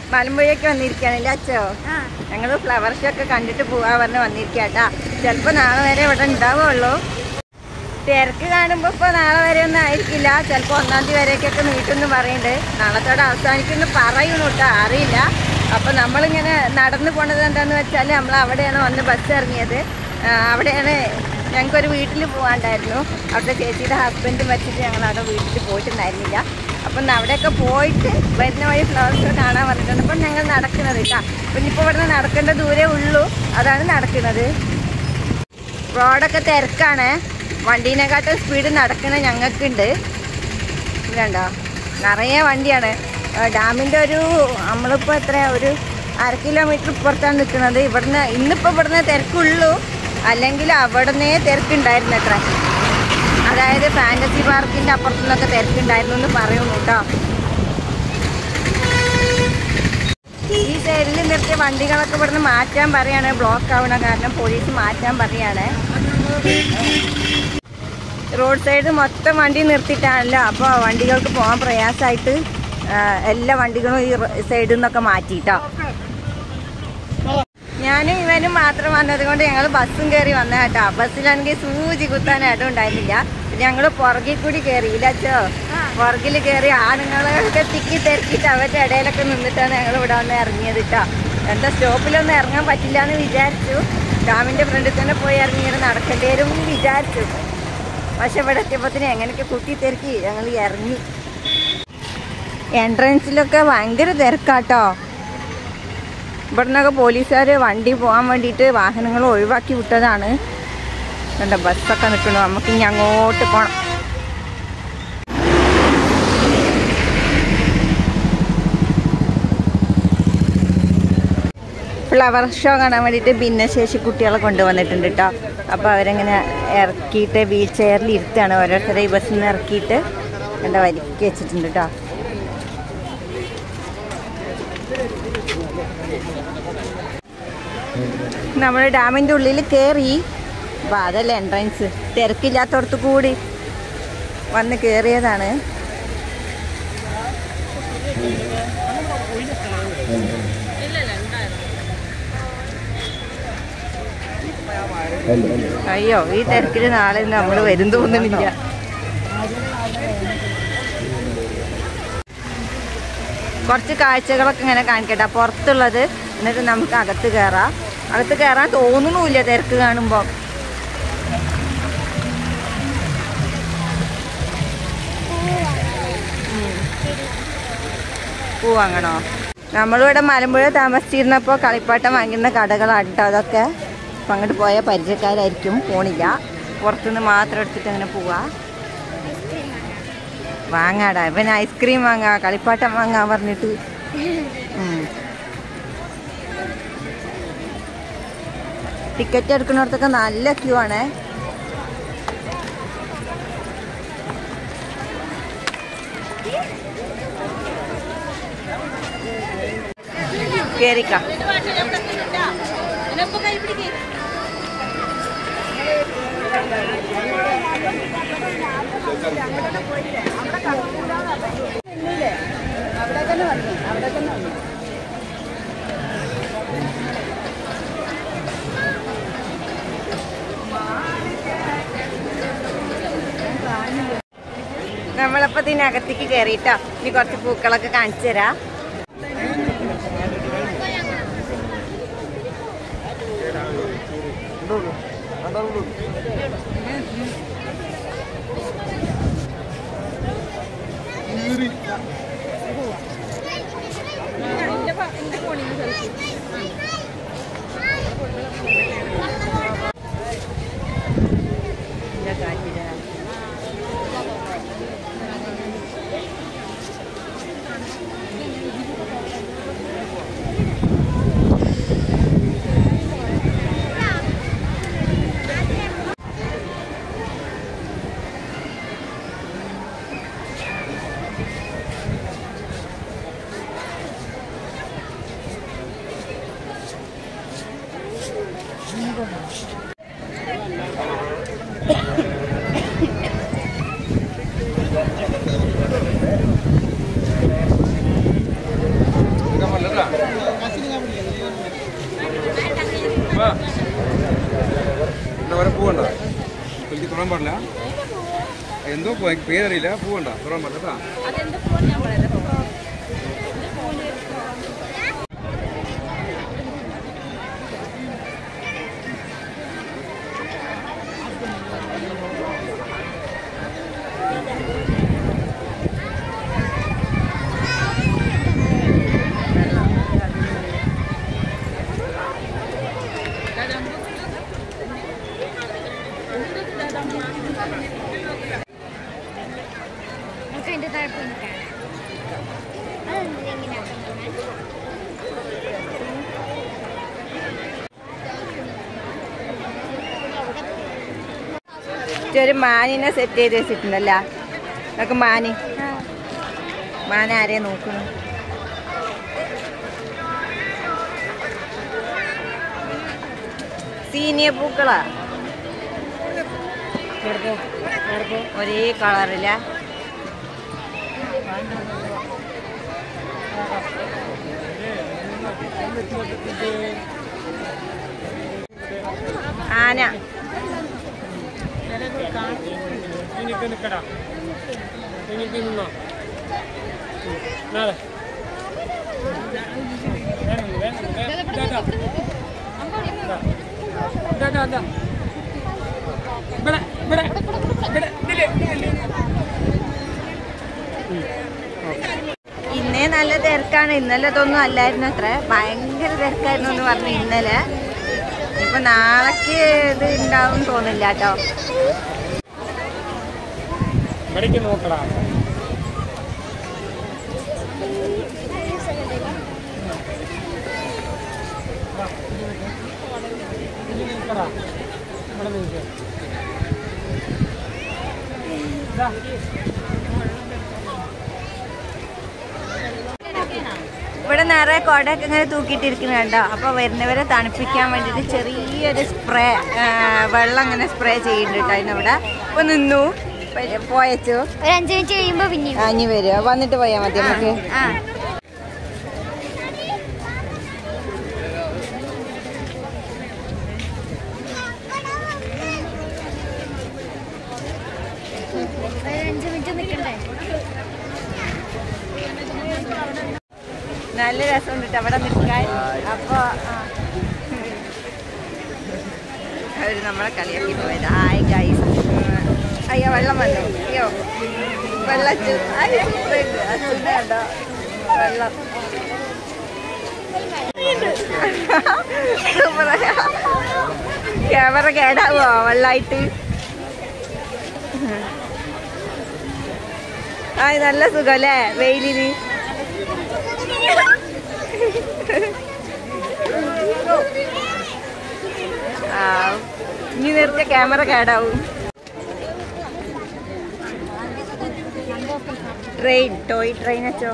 മലമ്പുഴയ്ക്ക് വന്നിരിക്കുകയാണല്ലേ അച്ഛോ ആ ഞങ്ങൾ ഫ്ലവർ ഷോ ഒക്കെ കണ്ടിട്ട് പോവാ പറഞ്ഞ് വന്നിരിക്കാട്ടാ ചിലപ്പോൾ നാളെ വരെ ഇവിടെ ഉണ്ടാവുള്ളൂ തിരക്ക് കാണുമ്പോൾ ഇപ്പോൾ നാളെ വരെ ഒന്നും ആയിരിക്കില്ല ചിലപ്പോൾ ഒന്നാം തീയതി വരെയൊക്കെ നീട്ടുമെന്ന് പറയുന്നുണ്ട് നാളത്തോടെ അവസാനിക്കുമെന്ന് പറയുന്നു കേട്ടോ അറിയില്ല അപ്പോൾ നമ്മളിങ്ങനെ നടന്നു പോണത് എന്താണെന്ന് വെച്ചാൽ നമ്മൾ അവിടെയാണ് വന്ന് ബസ് ഇറങ്ങിയത് ആ, അവിടെയാണ് ഞങ്ങൾക്കൊരു വീട്ടിൽ പോകാണ്ടായിരുന്നു അവിടുത്തെ ചേച്ചിയുടെ ഹസ്ബൻഡ് വെച്ചിട്ട് ഞങ്ങൾ അവിടെ വീട്ടിൽ പോയിട്ടുണ്ടായിരുന്നില്ല അപ്പം ഇന്ന് അവിടെയൊക്കെ പോയിട്ട് വരുന്ന വഴി ഫ്ലവർ ഷോ കാണാൻ വന്നിട്ടുണ്ട് അപ്പം ഞങ്ങൾ നടക്കുന്നത് കേട്ടോ അപ്പം ഇനിയിപ്പോൾ ഇവിടുന്ന് നടക്കേണ്ട ദൂരേ ഉള്ളൂ അതാണ് നടക്കുന്നത് റോഡൊക്കെ തിരക്കാണ് വണ്ടീനെക്കാട്ടും സ്പീഡ് നടക്കണ ഞങ്ങൾക്കുണ്ട് ഇതുണ്ടോ നിറയെ വണ്ടിയാണ് ആ, ഡാമിൻ്റെ ഒരു നമ്മളിപ്പോൾ എത്ര ഒരു അര കിലോമീറ്റർ ഇപ്പുറത്താണ് നിൽക്കുന്നത് ഇവിടുന്ന് ഇന്നിപ്പോൾ ഇവിടുന്ന് തിരക്കുള്ളൂ അല്ലെങ്കിൽ അവിടുന്നേ തിരക്കുണ്ടായിരുന്നു അത്ര അതായത് ഫാൻറ്റസി പാർക്കിൻ്റെ അപ്പുറത്തു നിന്നൊക്കെ തിരക്കുണ്ടായിരുന്നു എന്ന് പറയുന്നു കേട്ടോ ഈ സൈഡിൽ നിർത്തിയ വണ്ടികളൊക്കെ ഇവിടുന്ന് മാറ്റാൻ പറയാണ് ബ്ലോക്ക് ആവണ കാരണം പോലീസ് മാറ്റാൻ പറയാണ് റോഡ് സൈഡ് മൊത്തം വണ്ടി നിർത്തിയിട്ടാണല്ലോ അപ്പോൾ വണ്ടികൾക്ക് പോകാൻ പ്രയാസമായിട്ട് ആ, എല്ലാ വണ്ടികളും ഈ റ- സൈഡിൽ നിന്നൊക്കെ മാറ്റിയിട്ടോ ഞാനും ഇവനും മാത്രം വന്നത് കൊണ്ട് ഞങ്ങൾ ബസ്സും കയറി വന്ന കേട്ടോ ബസ്സിലാണെങ്കിൽ സൂചി കുത്താൻ ഇടം ഉണ്ടായിരുന്നില്ല ഞങ്ങൾ പുറകിൽ കൂടി കയറിയില്ല അച്ചോ പുറകിൽ കയറി ആണുങ്ങളൊക്കെ തിക്കി തിരക്കിയിട്ട് അവരുടെ ഇടയിലൊക്കെ നിന്നിട്ടാണ് ഞങ്ങൾ ഇവിടെ വന്ന് ഇറങ്ങിയത് കേട്ടോ എന്താ സ്റ്റോപ്പിലൊന്നും ഇറങ്ങാൻ പറ്റില്ല എന്ന് വിചാരിച്ചു ഡാമിൻ്റെ ഫ്രണ്ടിൽ തന്നെ പോയി ഇറങ്ങി ഇങ്ങനെ നടക്കേണ്ടി വരും എന്ന് വിചാരിച്ചു പക്ഷെ ഇവിടെ എത്തിയപ്പോഴത്തേന് എങ്ങനെയൊക്കെ കുത്തി തിരക്കി ഞങ്ങൾ ഇറങ്ങി എൻട്രൻസിലൊക്കെ ഭയങ്കര തിരക്കാട്ടോ ഇവിടുന്നൊക്കെ പോലീസുകാർ വണ്ടി പോകാൻ വേണ്ടിയിട്ട് വാഹനങ്ങൾ ഒഴിവാക്കി വിട്ടതാണ് കണ്ട ബസ്സൊക്കെ നിൽക്കണു നമുക്ക് ഇനി അങ്ങോട്ട് പോകണം ഫ്ലവർ ഷോ കാണാൻ വേണ്ടിയിട്ട് ഭിന്നശേഷി കുട്ടികളെ കൊണ്ടുവന്നിട്ടുണ്ട് കേട്ടോ അപ്പോൾ അവരെങ്ങനെ ഇറക്കിയിട്ട് വീൽ ചെയറിൽ ഇരുത്താണ് ഓരോരുത്തരെ ഈ ബസ്സിൽ നിന്ന് ഇറക്കിയിട്ട് എന്താ വരിക്ക് വെച്ചിട്ടുണ്ട് കേട്ടോ നമ്മൾ ഡാമിൻ്റെ ഉള്ളിൽ കയറി അപ്പോൾ അതല്ല എൻട്രൻസ് തിരക്കില്ലാത്തടത്ത് കൂടി വന്ന് കയറിയതാണ് അയ്യോ ഈ തിരക്കിൽ നാളെ നമ്മൾ വരും തോന്നുന്നില്ല കുറച്ച് കാഴ്ചകളൊക്കെ ഇങ്ങനെ കാണിക്കട്ടെ പുറത്തുള്ളത് എന്നിട്ട് നമുക്ക് അകത്ത് കയറാം അകത്ത് കയറാൻ തോന്നണമില്ല തിരക്ക് കാണുമ്പോൾ പൂ വാങ്ങണോ നമ്മളിവിടെ മലമ്പുഴ താമസിച്ചിരുന്നപ്പോൾ കളിപ്പാട്ടം വാങ്ങുന്ന കടകളാണ് കേട്ടോ അതൊക്കെ അപ്പം അങ്ങോട്ട് പോയ പരിചയക്കാരായിരിക്കും പോണില്ല പുറത്തുനിന്ന് മാത്രം എടുത്തിട്ട് അങ്ങനെ പോവാ വാങ്ങാടാ ഇവൻ ഐസ്ക്രീം വാങ്ങാ കളിപ്പാട്ടം വാങ്ങാൻ പറഞ്ഞിട്ട് ഉം. ടിക്കറ്റ് എടുക്കുന്നിടത്തൊക്കെ നല്ല ക്യൂ ആണേ കേറിക്ക നമ്മളപ്പോ ഇതിനകത്തേക്ക് കയറിയിട്ടോ ഇനി കുറച്ച് പൂക്കളൊക്കെ കാണിച്ചു തരാം ഇതാ കാണിച്ചു തരാം പൂ എനിക്ക് പേരറിയില്ല പൂവുണ്ട തുറക്കാൻ പറ്റാ അതെന്ത് ഫോൺ ഞാൻ പറയാം നമുക്ക് അതിന്റെ താഴെ പോയി കാണാം അതെന്തിനാ ഇങ്ങനെ ആക്കുന്നത്? ഒരു മാനിനെ സെറ്റ് ചെയ്ത് വെച്ചിട്ടുണ്ടല്ലോ നമുക്ക് മാന് മാന ആരെ നോക്കുന്നു സീനിയ പൂക്കളാ ഒരേ കളറില്ല ആന ഇന്നേ നല്ല തിരക്കാണ് ഇന്നലെ ഇതൊന്നും അല്ലായിരുന്നു അത്ര ഭയങ്കര തിരക്കായിരുന്നു എന്ന് പറഞ്ഞു ഇന്നലെ ഇപ്പൊ നാളേക്ക് ഇത് ഉണ്ടാവും തോന്നില്ല കേട്ടോ ഇവിടേക്ക് നോക്കടാ നിൽക്കടാ ഇവിടെ നിൽക്കുക ഇവിടെ നിറയെ കൊടയൊക്കെ ഇങ്ങനെ തൂക്കിയിട്ടിരിക്കുന്നത് കണ്ടോ അപ്പൊ വരുന്നവരെ തണുപ്പിക്കാൻ വേണ്ടിയിട്ട് ചെറിയൊരു സ്പ്രേ വെള്ളം ഇങ്ങനെ സ്പ്രേ ചെയ്യുന്നുണ്ട് കേട്ടോ അതിനവിടെ ഇപ്പൊ നിന്നു പ- പോയച്ചു ഒരു അഞ്ചു മിനിറ്റ് കഴിയുമ്പോ പിന്നെയും ആ, ഇനി വരുമോ വന്നിട്ട് പോയാൽ മതി നമുക്ക് ആ ഒരു അഞ്ചു മിനിറ്റ് നിക്കണ്ടേ നല്ല രസമുണ്ട് ട്ടോ അവിടെ നിൽക്കാൻ അപ്പൊ ആ. അവര് നമ്മളെ കളിയാക്കി പോയത് ഹായ് ഗൈസ് അയ്യോ വെള്ളം വന്നു അയ്യോ വെള്ളം അച്ചു അയ്യോ സൂപ്പറുണ്ട് അച്ഛൻ്റെ കണ്ടോ വെള്ളം സൂപ്പറാ ക്യാമറ കേടാവോ വെള്ളമായിട്ട് ആ നല്ല സുഖം അല്ലേ വെയിലിന് ആ ഇനി നിർത്തിയ ക്യാമറ കേടാവും ട്രെയിൻ ടോയ് ട്രെയിൻ വെച്ചോ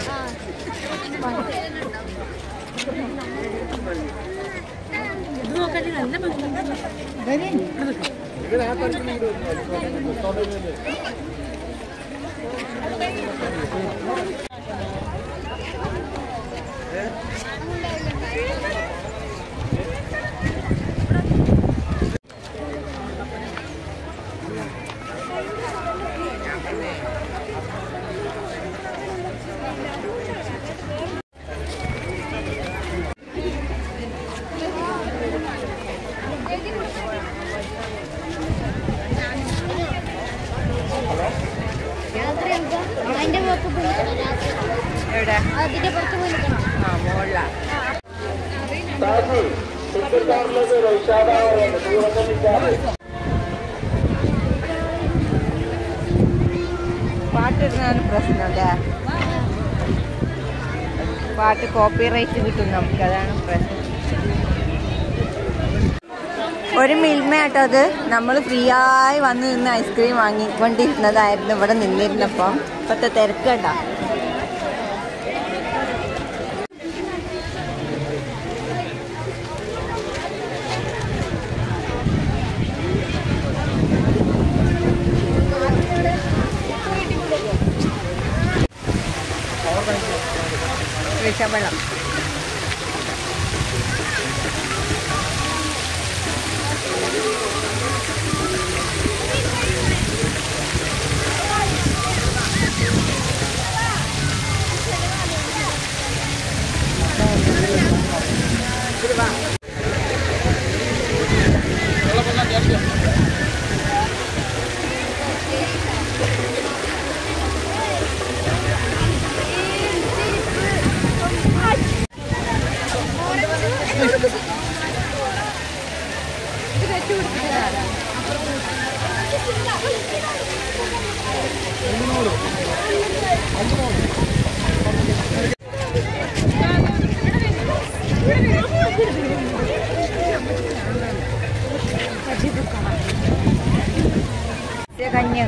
രാത്രി നമുക്ക് അതിന്റെ പുറത്ത് പോയി നിൽക്കണം രാത്രി എവിടെ അതിന്റെ പുറത്ത് പോയി നിൽക്കണം ആ മോളിലാ പാട്ടിടുന്നതാണ് പ്രശ്നം അല്ലേ പാട്ട് കോപ്പി റൈറ്റ് കിട്ടും നമുക്ക് അതാണ് പ്രശ്നം ഒരു മിൽമ കേട്ടോ അത് നമ്മൾ ഫ്രീ ആയി വന്ന് നിന്ന് ഐസ്ക്രീം വാങ്ങിക്കൊണ്ടിരുന്നതായിരുന്നു ഇവിടെ നിന്നിരുന്നപ്പം ഇപ്പത്തെ തിരക്ക് കണ്ടോ വിഷവെള്ളം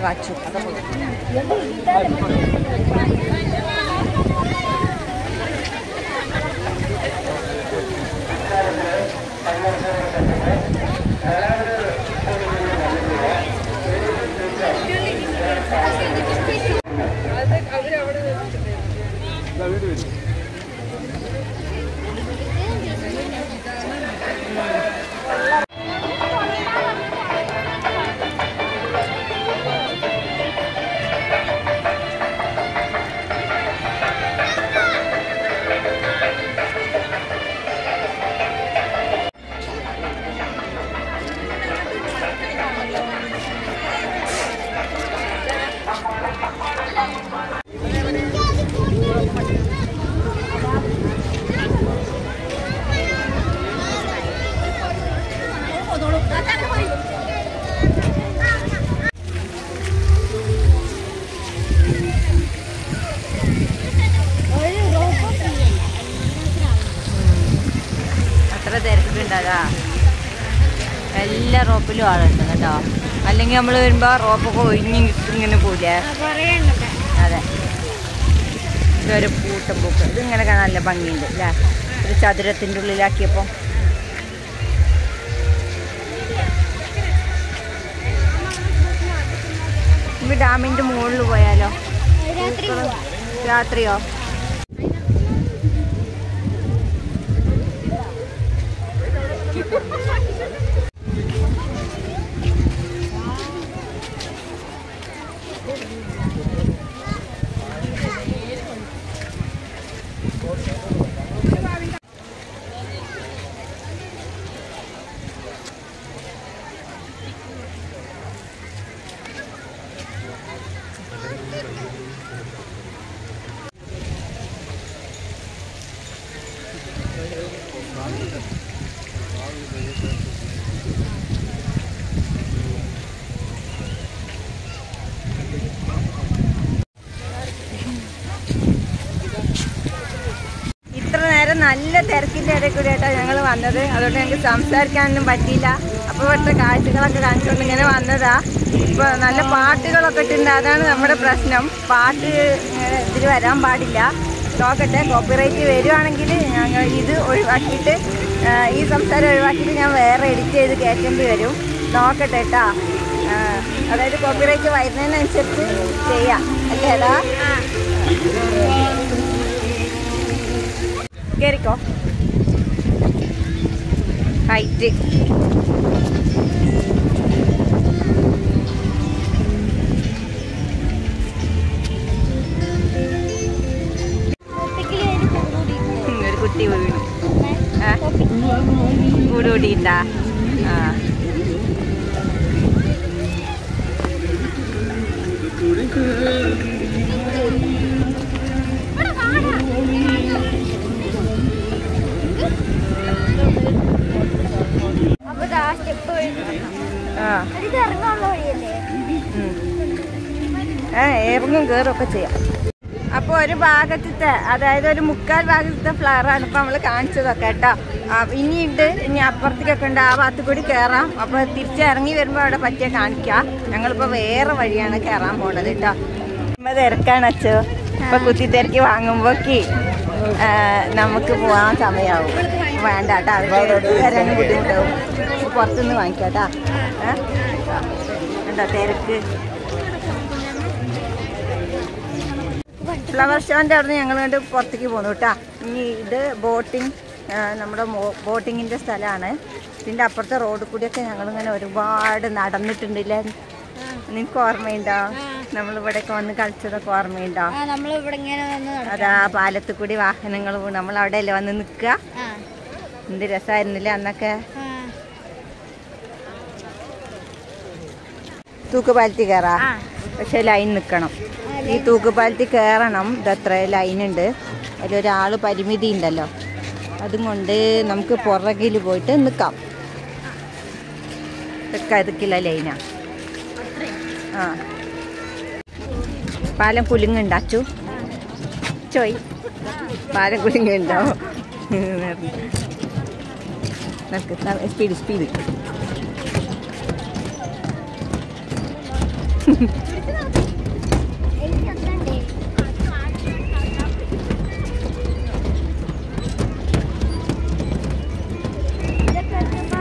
കാച്ചു അതാ പോയി ഇതാ വീട് വരും ഒരു റോബോ അത്ര തിരക്കുണ്ടാകാ എല്ലാ റോപ്പിലും ആളുണ്ട് കേട്ടോ അല്ലെങ്കിൽ നമ്മൾ വരുമ്പോൾ റോപ്പൊക്കെ ഒഴിഞ്ഞ് ഇങ്ങനെ പോയില്ലേ പറയണ്ടൊക്കെ അതെ ഇതൊരു പൂട്ടം പൂക്ക് ഇത് ഇങ്ങനെ കാണാൻ നല്ല ഭംഗിയുണ്ട് അല്ലേ ഒരു ചതുരത്തിൻ്റെ ഉള്ളിലാക്കിയപ്പോൾ നമുക്ക് ഡാമിൻ്റെ മുകളിൽ പോയാലോ രാത്രി പോവാ രാത്രിയോ ഇത്ര നേരം നല്ല തിരക്കിൻ്റെ ഇടയിൽ കൂടി ആയിട്ടാണ് ഞങ്ങൾ വന്നത് അതുകൊണ്ട് ഞങ്ങൾക്ക് സംസാരിക്കാനൊന്നും പറ്റിയില്ല അപ്പോൾ ഇവിടുത്തെ കാഴ്ചകളൊക്കെ കാണിച്ചുകൊണ്ട് ഇങ്ങനെ വന്നതാ ഇപ്പോൾ നല്ല പാട്ടുകളൊക്കെ ഇട്ടുണ്ട് അതാണ് നമ്മുടെ പ്രശ്നം പാട്ട് ഇങ്ങനെ ഇതിൽ വരാൻ പാടില്ല നോക്കട്ടെ കോപ്പിറൈറ്റ് വരുവാണെങ്കിൽ ഞങ്ങൾ ഇത് ഒഴിവാക്കിയിട്ട് ആ, ഈ സംസാരം ഒഴിവാക്കിയിട്ട് ഞാൻ വേറെ എഡിറ്റ് ചെയ്ത് കയറ്റേണ്ടി വരും നോക്കട്ടെ കേട്ടാ ആ, അതായത് കോപ്പിറൈറ്റ് വരുന്നതിനനുസരിച്ച് ചെയ്യാം അല്ലേടാ കേറിക്കോ ഹൈറ്റ് ഒപ്പിക്കല് ഒരു കൂടി ഒരു കുട്ടി വീണു ആ കൂട് കൂടിയിട്ടാ ആ അപ്പൊ ആ സ്റ്റെപ്പ് ആ ഇത് ഇറങ്ങാനുള്ള വഴിയല്ലേ ഉം. ഏ ഇറങ്ങും കയറുമൊക്കെ ചെയ്യാം അപ്പോൾ ഒരു ഭാഗത്തെ അതായത് ഒരു മുക്കാൽ ഭാഗത്തെ ഫ്ലവറാണ് ഇപ്പം നമ്മൾ കാണിച്ചതൊക്കെ കേട്ടോ ആ, ഇനിയുണ്ട് ഇനി അപ്പുറത്തേക്കൊക്കെ ഉണ്ട് ആ ഭാഗത്ത് കൂടി കയറാം അപ്പോൾ തിരിച്ചിറങ്ങി വരുമ്പോൾ അവിടെ പറ്റിയ കാണിക്കാം ഞങ്ങളിപ്പോൾ വേറെ വഴിയാണ് കയറാൻ പോണത് കേട്ടോ നമ്മൾ തിരക്കാണ് അച്ചോ ഇപ്പൊ കുത്തി തിരക്കി വാങ്ങുമ്പോക്ക് നമുക്ക് പോകാൻ സമയമാവും വേണ്ട കേട്ടോ അവർക്ക് വരാനും ബുദ്ധിമുട്ടാവും അപ്പൊ പുറത്തുനിന്ന് വാങ്ങിക്കാം കേട്ടോ ഏ? ആ. എന്താ തിരക്ക് ഫ്ലവർ ഷോൻ്റെ അവിടെ നിന്ന് ഞങ്ങൾ കണ്ട് പുറത്തേക്ക് പോന്നു കേട്ടോ ഇനി ഇത് ബോട്ടിങ് നമ്മുടെ ബോട്ടിങ്ങിൻ്റെ സ്ഥലമാണ് ഇതിൻ്റെ അപ്പുറത്തെ റോഡിൽ കൂടിയൊക്കെ ഞങ്ങളിങ്ങനെ ഒരുപാട് നടന്നിട്ടുണ്ടല്ലേ നിനക്ക് ഓർമ്മയുണ്ടോ നമ്മളിവിടെയൊക്കെ വന്ന് കളിച്ചതൊക്കെ ഓർമ്മയുണ്ടോ ആ നമ്മൾ ഇവിടെ ഇങ്ങനെ വന്ന് നട- അതാ പാലത്തിൽ കൂടി വാഹനങ്ങൾ നമ്മൾ അവിടെയല്ലേ വന്ന് നിൽക്കുക ആ എന്ത് രസമായിരുന്നില്ലേ അന്നൊക്കെ ആ തൂക്കുപാലത്തിൽ കയറാ ആ. പക്ഷെ ലൈൻ നിൽക്കണം ഈ തൂക്കുപാലത്തിൽ കയറണം ഇതത്ര ലൈൻ ഉണ്ട് അതിലൊരാൾ പരിമിതി ഉണ്ടല്ലോ അതും കൊണ്ട് നമുക്ക് പുറകിൽ പോയിട്ട് നിൽക്കാം കതുക്കില്ല ലൈനാ ആ പാലം കുലുങ്ങുണ്ട് അച്ചു ചോയ് പാലം കുലുങ്ങുണ്ടോ സ്പീഡ് സ്പീഡ് എനിക്കൊന്നുണ്ടേ ഇതൊക്കെ എടുത്തപ്പോ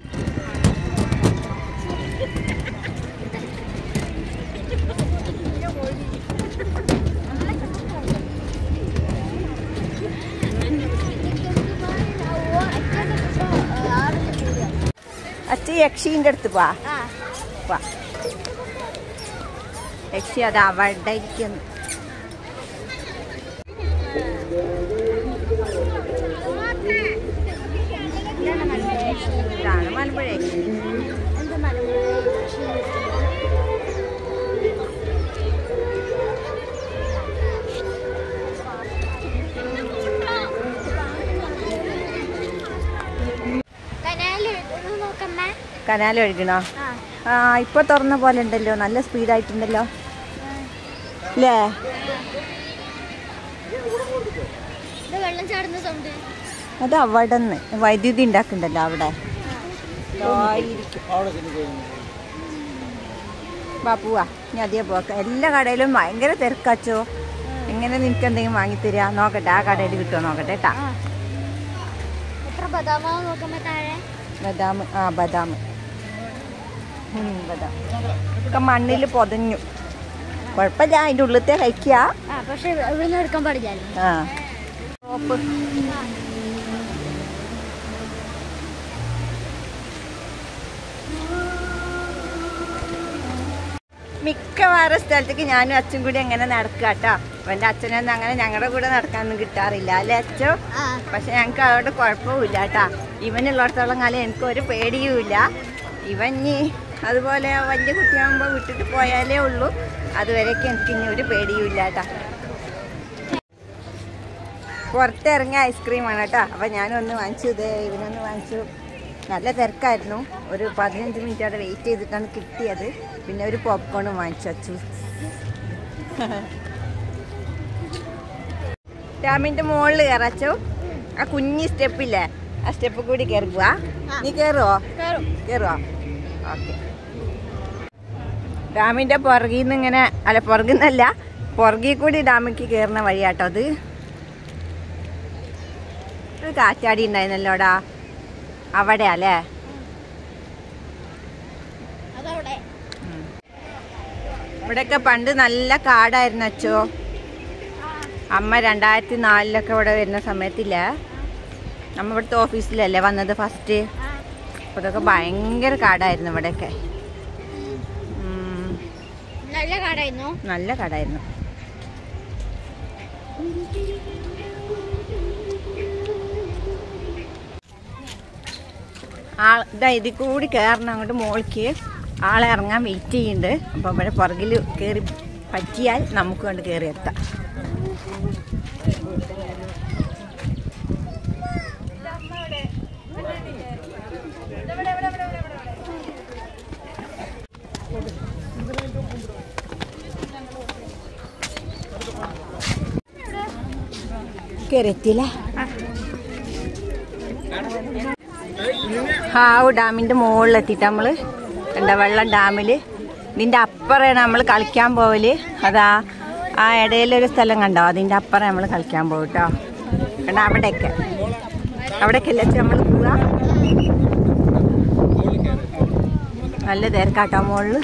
അച്ഛൻ യക്ഷീൻ്റെ അടുത്ത് പോവാ ആ വാ യക്ഷി അത് അവിടെ ഇരിക്കുന്നു ഇതാണ് മലമ്പുഴ ഇതാണ് മലമ്പുഴ യക്ഷി എന്ത് മലമ്പുഴ കനാലിൽ നോക്കമ്മ കനാൽ ഒഴുകണോ ആ ആ ഇപ്പൊ തുറന്ന പോലെ ഉണ്ടല്ലോ നല്ല സ്പീഡായിട്ടുണ്ടല്ലോ അല്ലേ ഇത് വെള്ളം ചാടുന്ന സൗണ്ട് അത് അവിടെ നിന്ന് വൈദ്യുതി ഉണ്ടാക്കുന്നുണ്ടല്ലോ അവിടെ ബാപ്പുവാ ഞാൻ അതേ പോക്ക എല്ലാ കടയിലും ഭയങ്കര തിരക്കാച്ചോ എങ്ങനെ നിനക്ക് എന്തെങ്കിലും വാങ്ങിത്തരാ നോക്കട്ടെ ആ കടയിൽ കിട്ടുമോ നോക്കട്ടെ കേട്ടാ ആ എത്ര ബദാമാ നോക്കുമ്പോ താഴെ ബദാം ആ ബദാം ഉം, ബദാം ഒക്കെ മണ്ണിൽ പൊതഞ്ഞു കുഴപ്പമില്ല അതിൻ്റെ ഉള്ളിലത്തെ കഴിക്കുക ആ പക്ഷെ ഇവിടുന്ന് എടുക്കാൻ പാടില്ലല്ലോ ആ സോപ്പ് മിക്കവാറും സ്ഥലത്തേക്ക് ഞാനും അച്ഛൻ കൂടി അങ്ങനെ നടക്കുക കേട്ടോ എൻ്റെ അച്ഛനൊന്നും അങ്ങനെ ഞങ്ങളുടെ കൂടെ നടക്കാനൊന്നും കിട്ടാറില്ല അല്ലേ അച്ഛൻ ആ പക്ഷെ ഞങ്ങൾക്ക് അതുകൊണ്ട് കുഴപ്പമില്ല കേട്ടാ ഇവനുള്ളിടത്തോളം കാലം എനിക്ക് ഒരു പേടിയുമില്ല ഇവൻ ഇനി അതുപോലെ വലിയ കുട്ടിയാകുമ്പോൾ വിട്ടിട്ട് പോയാലേ ഉള്ളൂ അതുവരെയൊക്കെ എനിക്ക് ഇനി ഒരു പേടിയുമില്ല കേട്ടാ പുറത്തിറങ്ങിയ ഐസ്ക്രീമാണ് കേട്ടോ അപ്പം ഞാനൊന്ന് വാങ്ങിച്ചു ഇത് ഇവനൊന്ന് വാങ്ങിച്ചു നല്ല തിരക്കായിരുന്നു ഒരു പതിനഞ്ച് മിനിറ്റ് അവിടെ വെയിറ്റ് ചെയ്തിട്ടാണ് കിട്ടിയത് പിന്നെ ഒരു പോപ്കോണും വാങ്ങിച്ചു വച്ചു ഡാമിൻ്റെ മുകളിൽ കയറാച്ചോ ആ കുഞ്ഞി സ്റ്റെപ്പില്ലേ ആ സ്റ്റെപ്പ് കൂടി കയറി പോവാ നീ കയറുവോ കയറും കയറുവോ ഓക്കെ ഡാമിൻ്റെ പുറകിൽ നിന്ന് ഇങ്ങനെ അല്ല പുറകിൽ നിന്നല്ല പുറകിൽ കൂടി ഡാമിക്ക് കയറുന്ന വഴിയാട്ടോ അത് ഒരു കാറ്റാടി ഉണ്ടായിരുന്നല്ലോടാ അവിടെ അല്ലേ അതവിടെ ഇവിടെയൊക്കെ പണ്ട് നല്ല കാടായിരുന്നു അച്ചോ അമ്മ രണ്ടായിരത്തി നാലിലൊക്കെ ഇവിടെ വരുന്ന സമയത്തില്ലേ നമ്മ ഇവിടുത്തെ ഓഫീസിലല്ലേ വന്നത് ഫസ്റ്റ് അപ്പോൾ ഇതൊക്കെ ഭയങ്കര കാടായിരുന്നു ഇവിടെയൊക്കെ ഉം, നല്ല കാടായിരുന്നു നല്ല കാടായിരുന്നു ആൾ ഇതാ ഇതിൽ കൂടി കയറണം അങ്ങോട്ട് മോളിക്ക് ആളെ ഇറങ്ങാൻ വെയിറ്റ് ചെയ്യുന്നുണ്ട് അപ്പോൾ ഇവിടെ പുറകിൽ കയറി പറ്റിയാൽ നമുക്ക് കൊണ്ട് കയറി എത്താം കയറി എത്തിയില്ലേ ഹാവ് ഡാമിന്റെ മുകളിൽ എത്തിയിട്ട് നമ്മള് എന്താ വെള്ളം ഡാമില് ഇതിന്റെ അപ്പുറമാണ് നമ്മൾ കളിക്കാൻ പോവല് അതാ ആ ഇടയിലൊരു സ്ഥലം കണ്ടോ അതിന്റെ അപ്പുറം നമ്മൾ കളിക്കാൻ പോകും കേട്ടോ കണ്ട അവിടെയൊക്കെ അവിടെയൊക്കെ അല്ലേ നമ്മൾ പോവാ നല്ല തിരക്കാട്ടോ മുകളില്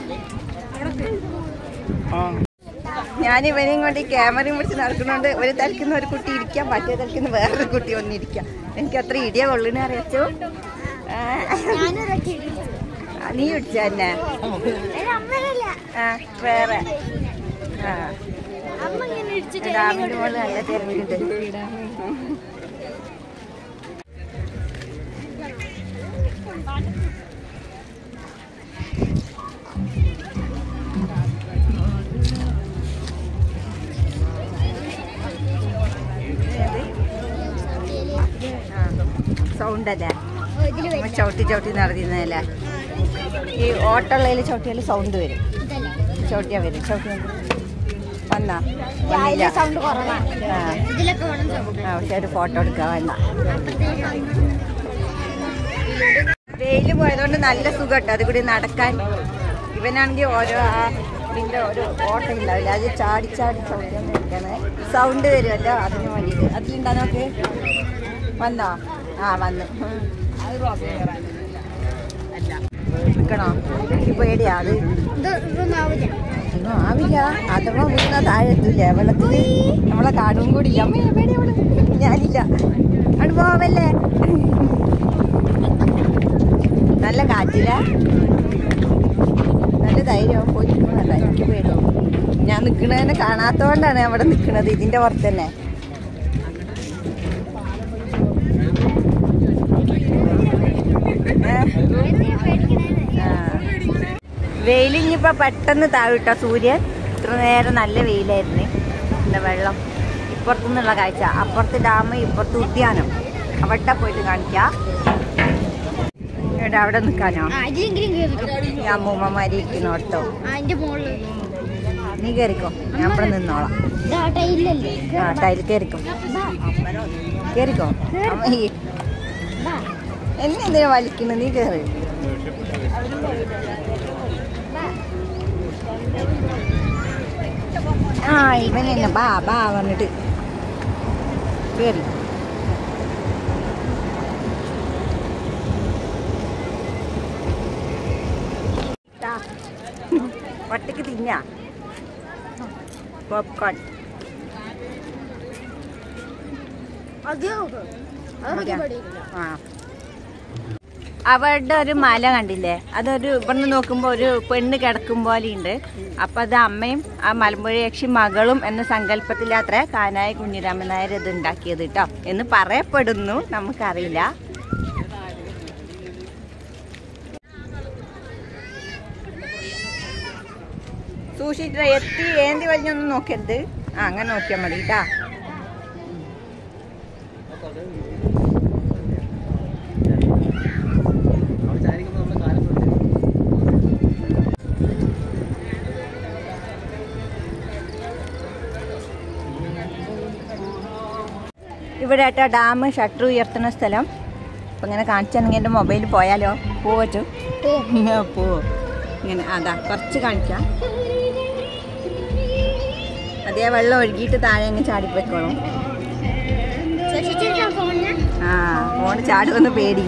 ഞാൻ ഇവനെയും കൊണ്ട് ഈ ക്യാമറയും പിടിച്ച് നടക്കുന്നോണ്ട് ഒരു തലക്കുന്ന ഒരു കുട്ടി ഇരിക്കാൻ മറ്റേ തലക്കുന്ന വേറൊരു കുട്ടി ഒന്നിരിക്കാം എനിക്ക് അത്ര ഇടിയ കൊള്ളിനെ അറിയാച്ചോ ആ, ഞാനൊരൊക്കെ ഇടിച്ചു നീ ഇടിച്ച തന്നെ അമ്മയല്ല ആ വേറെ ആ അമ്മ ഇങ്ങനെ ഇടിച്ചിട്ട് ഡാമിന്റെ മുകളിൽ നല്ല തിരക്കുണ്ട് സൗണ്ട് അല്ലേ ഓ, ഇതില് നമ്മ വരും ചവിട്ടി ചവിട്ടി നടത്തുന്നതല്ലേ ഈ ഓട്ടുള്ളതിൽ ചവിട്ടിയാൽ സൗണ്ട് വരും ഇതല്ല ചവിട്ടിയാ വരും ചവിട്ടി വന്നാ അതിലെ വന്നില്ല സൗണ്ട് കുറവാണ് ആ ഇതിലൊക്കെ വേണം സൗണ്ട് ആ പക്ഷെ ഒരു ഫോട്ടോ എടുക്കാൻ വന്ന അപ്പത്തേക്ക് വെയിൽ പോയതുകൊണ്ട് നല്ല സുഖം കേട്ടോ അത് കൂടി നടക്കാൻ ഇവനാണെങ്കിൽ ഓരോ ആ ഇതിന്റെ ഒരു ഓട്ടം ഉണ്ടാവില്ല അത് ചാടി ചാടി സൗണ്ട് നിൽക്കണേ സൗണ്ട് വരുമല്ലോ അതിന് വേണ്ടിയിട്ട് അതിലുണ്ടാ നോക്ക് വന്നോ ആ വന്നു നിൽക്കണോ എനിക്ക് പേടിയാ അത് ഇത് ഇതൊന്നും ആവില്ല ഒന്നും ആവില്ല അഥവാ വീണ താഴെ എത്തൂല വെള്ളത്തിൽ നമ്മളെ കാണും കൂടി ഇല്ല അമ്മേ പേടി അവള് ഞാനില്ല അവിടെ പോവല്ലേ നല്ല കാറ്റില്ല നല്ല ധൈര്യം പോയി നിൽക്കണല്ല എനിക്ക് പേടിയാവും ഞാൻ നിൽക്കണതിനെ കാണാത്തോണ്ടാണ് അവിടെ നിൽക്കണത് ഇതിന്റെ പുറത്ത് തന്നെ ഏ? വെയിലിഞ്ഞിപ്പോ പെട്ടെന്ന് താഴിട്ട സൂര്യൻ ഇത്ര നേരം നല്ല വെയിലായിരുന്നു എന്താ വെള്ളം ഇപ്പുറത്തുനിന്നുള്ള കാഴ്ച അപ്പുറത്ത് ഡാം ഇപ്പുറത്ത് ഉദ്യാനം അവിടെ പോയിട്ട് കാണിക്കാം ഇവിടെ അവിടെ നിൽക്കാനോ ആ ഇതിലെങ്കിലും കേറിക്കോ ഈ അമ്മൂമ്മമാരി ഇരിക്കുന്നോട്ടോ ആ അതിന്റെ മുകളില് നീ കയറിക്കോ ഞാൻ അവിടെ നിന്നോളാം ഇതാ ടൈലല്ലേ ആ ടൈൽ കയറിക്കോ കയറിക്കോ അമ്മ ഈ- എന്നെ എന്തിനാ വലിക്കുന്നു നീ കയറി ആ ഇവൻ എന്നെ ബാ ബാ പറഞ്ഞിട്ട് കയറി ദാ. ഒറ്റയ്ക്ക് തിന്നാ പോപ്കോൺ അതെയോ അതൊക്കെ ആ അവരുടെ ഒരു മല കണ്ടില്ലേ അതൊരു ഇവിടുന്ന് നോക്കുമ്പോൾ ഒരു പെണ്ണ് കിടക്കും പോലെയുണ്ട് അപ്പം അത് അമ്മയും ആ മലമ്പുഴ യക്ഷി മകളും എന്ന സങ്കല്പത്തിലാത്ര കാനായ കുഞ്ഞിരാമൻ നായർ ഇത് ഉണ്ടാക്കിയത് കേട്ടോ എന്ന് പറയപ്പെടുന്നു നമുക്കറിയില്ല സൂക്ഷിച്ചിട്ട് എത്തി ഏന്തി വലിഞ്ഞൊന്നും നോക്കരുത് ആ അങ്ങനെ നോക്കിയാൽ മതി കേട്ടാ ഇവിടെ ആയിട്ടാ ഡാം ഷട്ടർ ഉയർത്തുന്ന സ്ഥലം അപ്പം ഇങ്ങനെ കാണിച്ചാണെങ്കിൽ എൻ്റെ മൊബൈൽ പോയാലോ പോവച്ചു പോ ഇങ്ങനെ അതാ കുറച്ച് കാണിക്കാം അതേ വെള്ളം ഒഴുകിയിട്ട് താഴെ അങ്ങ് ചാടിപ്പോയിക്കോളും ശ്രദ്ധിച്ചിട്ടോ ഫോണിന് ആ ഫോണ് ചാടുമെന്ന് പേടി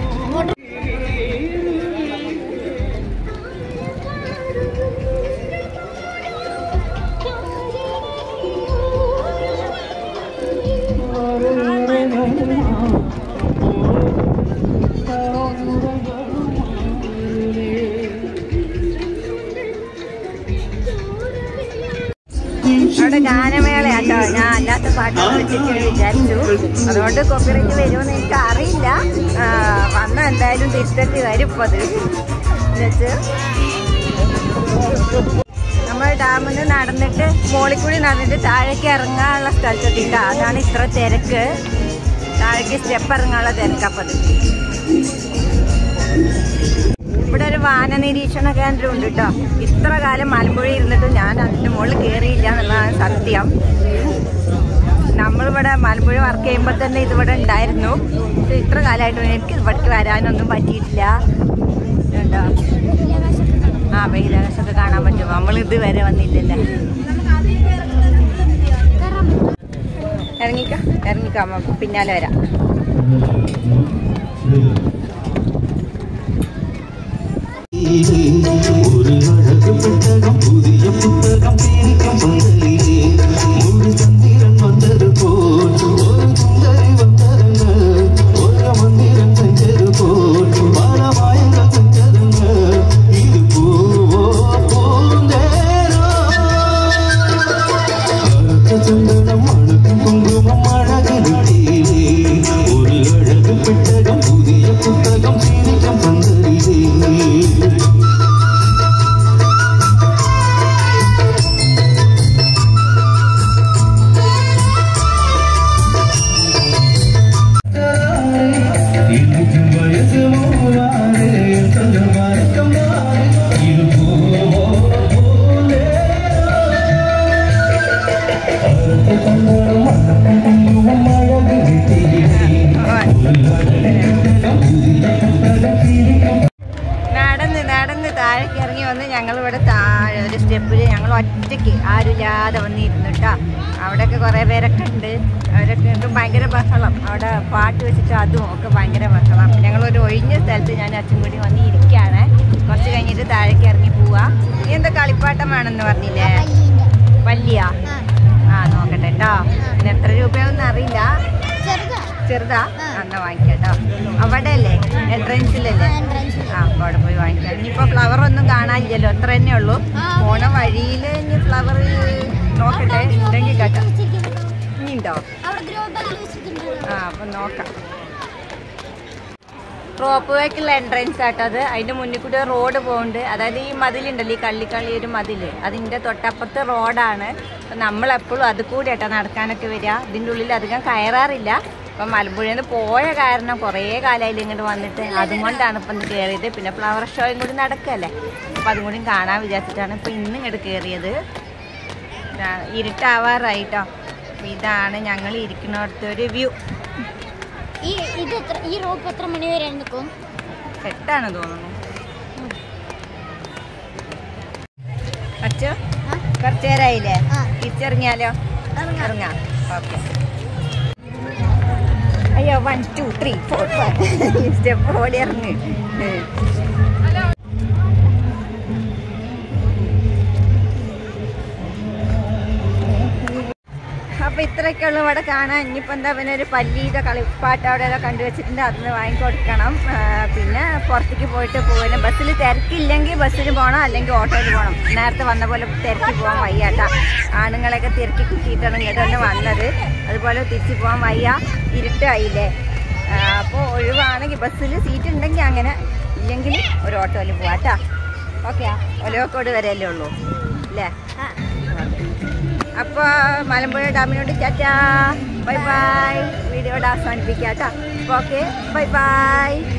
അവിടെ ഗാനമേളയാട്ടോ ഞാൻ അല്ലാത്ത പാട്ടുകൾ വെച്ചിട്ട് വിചാരിച്ചു അതുകൊണ്ട് കോപ്പിറൈറ്റ് വരുമെന്ന് എനിക്ക് അറിയില്ല ആ, വന്ന എന്തായാലും തിരുത്തത്തി വരും ഇപ്പൊ അത് എന്നുവെച്ച് നമ്മൾ ഡാമിൽ നിന്ന് നടന്നിട്ട് മോളിൽ കൂടി നടന്നിട്ട് താഴേക്ക് ഇറങ്ങാനുള്ള സ്ഥലത്തെത്തിട്ടോ അതാണ് ഇത്ര തിരക്ക് താഴേക്ക് സ്റ്റെപ്പ് ഇറങ്ങാനുള്ള തിരക്കപ്പത് ഇവിടെ ഒരു വാന നിരീക്ഷണ കേന്ദ്രം ഉണ്ട് കേട്ടോ ഇത്ര കാലം മലമ്പുഴ ഇരുന്നിട്ട് ഞാൻ അതിന്റെ മുകളിൽ കയറിയില്ല എന്നുള്ളതാണ് സത്യം നമ്മളിവിടെ മലമ്പുഴ വർക്ക് ചെയ്യുമ്പോൾ തന്നെ ഇതിവിടെ ഉണ്ടായിരുന്നു പക്ഷെ ഇത്ര കാലമായിട്ട് എനിക്ക് ഇവിടേക്ക് വരാനൊന്നും പറ്റിയിട്ടില്ല കേട്ടോ ആ ബഹിരാകാശമൊക്കെ കാണാൻ പറ്റും നമ്മൾ ഇതുവരെ വന്നില്ലല്ലോ ഇറങ്ങിക്ക ഇറങ്ങിക്കാം അമ്മ പിന്നാലെ വരാം ஒரு அழகு புத்தகம் புதிய புத்தகம் தீர்க்கும் பந்தலிலே முழு சந்திரன் வந்தது போல் ஒரு சுந்தரி வந்ததுங்க ஒரு மந்திரம் செஞ்சது போல் பல மாயங்கள் செஞ்சதுங்க இது பூவோ பூந்தேரோ அழகு சந்தனம் அழகு குங்குமம் அழகு நெற்றியிலே ஒரு அழகு பெட்டகம் புதிய புத்தகம் தீர்க்கும் பந்தலிலே ഒറ്റയ്ക്ക് ആരുമില്ലാതെ വന്നിരുന്നു കേട്ടോ അവിടെയൊക്കെ കുറേ പേരൊക്കെ ഉണ്ട് അവരൊക്കെ ഉണ്ട് ഭയങ്കര ബഹളം അവിടെ പാട്ട് വെച്ചിട്ട് അതും ഒക്കെ ഭയങ്കര ബഹളം ഞങ്ങളൊരു ഒഴിഞ്ഞ സ്ഥലത്ത് ഞാൻ അച്ഛൻ കൂടി വന്ന് ഇരിക്കുകയാണ് കുറച്ച് കഴിഞ്ഞിട്ട് താഴേക്ക് ഇറങ്ങി പോവാ നീ എന്താ കളിപ്പാട്ടം വേണമെന്ന് പറഞ്ഞില്ലേ പല്ലീൻ്റെ വല്യ ആ ആ നോക്കട്ടെ കേട്ടോ പിന്നെ എത്ര രൂപയാവും അറിയില്ല ചെറുതാ ചെറുതാ ആ. എന്നാ വാങ്ങിക്കാം കേട്ടോ അവിടെ അല്ലേ എൻട്രൻസിലല്ലേ എൻട്രൻസ് ആ അപ്പൊ അവിടെ പോയി വാങ്ങിക്കാം ഇനിയിപ്പോ ഫ്ലവർ ഒന്നും കാണാനില്ലല്ലോ അത്ര തന്നെ ഉള്ളൂ ആ. പോണ വഴിയിൽ ഇനി ഫ്ലവർ നോക്കട്ടെ ഉണ്ടെങ്കിൽ കേട്ടോ ഇനി ഉണ്ടോ അവിടെ ഗ്രോ ബാഗിൽ വെച്ചിട്ടുണ്ട് ആ അപ്പൊ നോക്കാം റോപ്പ് വേക്കുള്ള എൻട്രൻസ് ആട്ടോ അത് അതിന്റെ മുന്നിൽ കൂടി റോഡ് പോകുന്നുണ്ട് അതായത് ഈ മതിലുണ്ടല്ലോ ഈ കള്ളിക്കള്ളി ഒരു മതില് അതിന്റെ തൊട്ടപ്പുറത്ത് റോഡാണ് അപ്പൊ നമ്മളെപ്പോഴും അത് കൂടി ആട്ടോ നടക്കാനൊക്കെ വരിക ഇതിന്റെ ഉള്ളിൽ അധികം കയറാറില്ല അപ്പൊ മലമ്പുഴയിൽ നിന്ന് പോയ കാരണം കുറേ കാലമായില്ല ഇങ്ങോട്ട് വന്നിട്ട് അതും കൊണ്ടാണ് ഇപ്പം ഇന്ന് കയറിയത് പിന്നെ ഫ്ലവർ ഷോയും കൂടി നടക്കല്ലേ അപ്പൊ അതും കൂടി കാണാൻ വിചാരിച്ചിട്ടാണ് ഇപ്പൊ ഇന്ന് ഇങ്ങോട്ട് കയറിയത് ഇതാ- ഇരുട്ടാവാറായിട്ടോ അപ്പൊ ഇതാണ് ഞങ്ങൾ ഇരിക്കുന്നിടത്തെ ഒരു വ്യൂ ഈ ഇത് എത്ര ഈ റോപ്പ് എത്ര മണി വരെ നിൽക്കും എട്ടാണ് തോന്നുന്നു അച്ഛോ ആ? കുറച്ചു നേരമായില്ലേ ആ. തിരിച്ചിറങ്ങിയാലോ ഇറങ്ങാം. ഇറങ്ങാം ഓക്കെ അയ്യോ one two three four five step ഓടി ഇറങ്ങ് അപ്പൊ ഇത്രയൊക്കെയുള്ളൂ ഇവിടെ കാണാൻ ഇനിയിപ്പോ എന്താ പിന്നെ ഒരു പല്ലിയുടെ കളിപ്പാട്ട് അവിടെ കണ്ടു വെച്ചിട്ടുണ്ട് അതിന് വാങ്ങിക്കൊടുക്കണം ആ, പിന്നെ പുറത്തേക്ക് പോയിട്ട് പോകാനും ബസ്സിൽ തിരക്കില്ലെങ്കിൽ ബസ്സിൽ പോകണം അല്ലെങ്കിൽ ഓട്ടോയിൽ പോകണം നേരത്തെ വന്ന പോലെ തിരക്കി പോകാൻ വയ്യാട്ടാ ആണുങ്ങളെയൊക്കെ തിരക്കി കുത്തിയിട്ടാണ് ഇങ്ങോട്ട് തന്നെ വന്നത് അതുപോലെ തിരിച്ചു പോകാൻ വയ്യ ഇരുട്ടായില്ലേ അപ്പോൾ ഒഴിവാണെങ്കിൽ ബസ്സിൽ സീറ്റ് ഉണ്ടെങ്കിൽ അങ്ങനെ ഇല്ലെങ്കിൽ ഒരു ഓട്ടോയിൽ പോവാട്ടാ ഓക്കെ ഒലവക്കോട് വരെയല്ലേ ഉള്ളൂ അല്ലേ ആ അപ്പൊ മലമ്പുഴ ഡാമിനോട് ചാറ്റാ ബൈ ബൈ വീഡിയോയുടെ അവസാനിപ്പിക്കാം കേട്ടോ ഓക്കെ ബൈ ബൈ